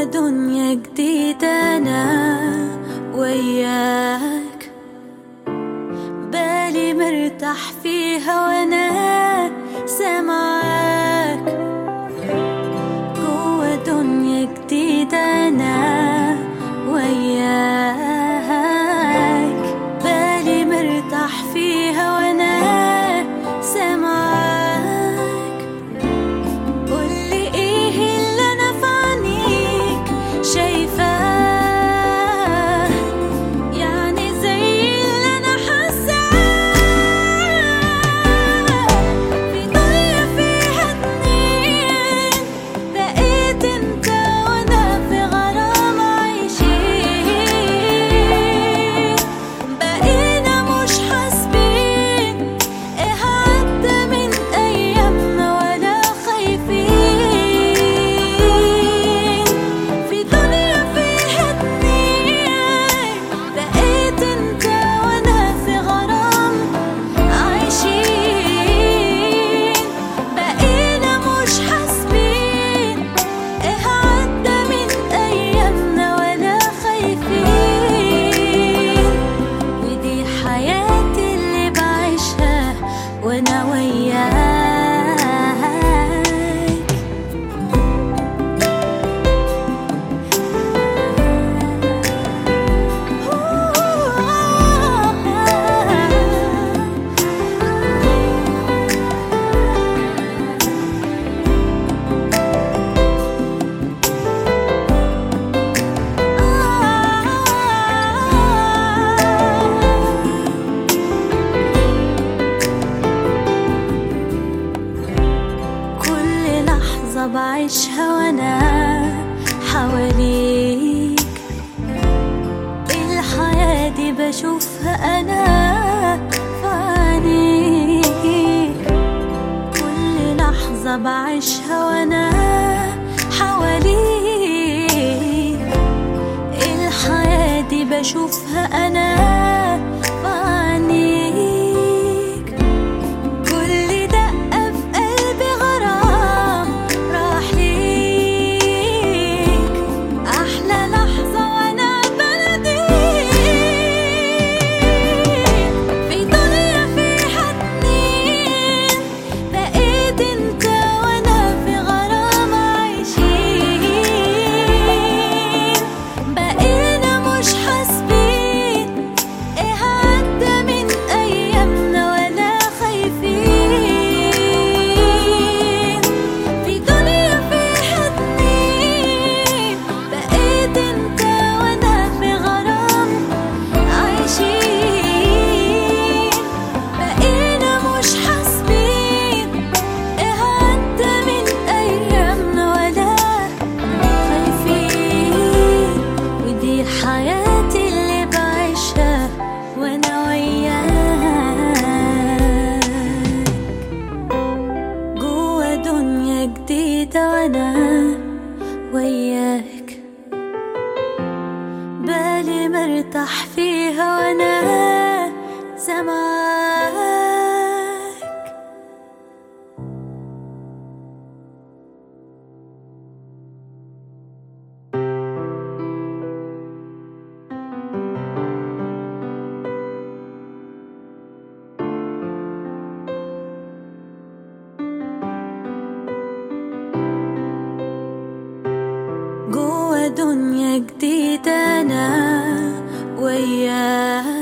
دنيا جديدة أنا وياك بالي مرتاح فيها وأنا سامعاك جوا دنيا جديدة أنا وياك بالي مرتاح فيها وأنا سامعاك قولي ايه اللي انا في عينيك شايفاه يعني زي اللي انا حاساه في دنيا فيها اتنين بقيت انت وانا في غرام عايشين بقينا مش حاسبين ايه عدى من ايامنا ولا خايفين في دنيا فيها اتنين بقيت انت وانا في غرام عايشين بقينا مش حاسبين ايه عدى من ايامنا ولا خايفين ودي حياتي اللي بعيشها وانا وياك كل لحظة بعيشها وانا حواليك الحياة دي بشوفها انا في عينيك كل لحظة بعيشها وانا حواليك الحياة دي بشوفها انا في عينيك كل دقة في قلبي غرام راح ليك أحلى لحظة وأنا بناديك في دنيا فيها اتنين بقيت انت وأنا في غرام عايشين بقينا مش حاسبين ايه عدى من ايامنا ولا خايفين في دنيا فيها اتنين بقيت انت وانا في غرام عايشين بقينا مش حاسبين ايه عدى من ايامنا ولا خايفين ودي حياتي اللي بعيشها وانا وياك جوا دنيا جديدة وانا وياك بالي مرتاح فيها وانا سامعاك جوا دنيا جديدة أنا وياك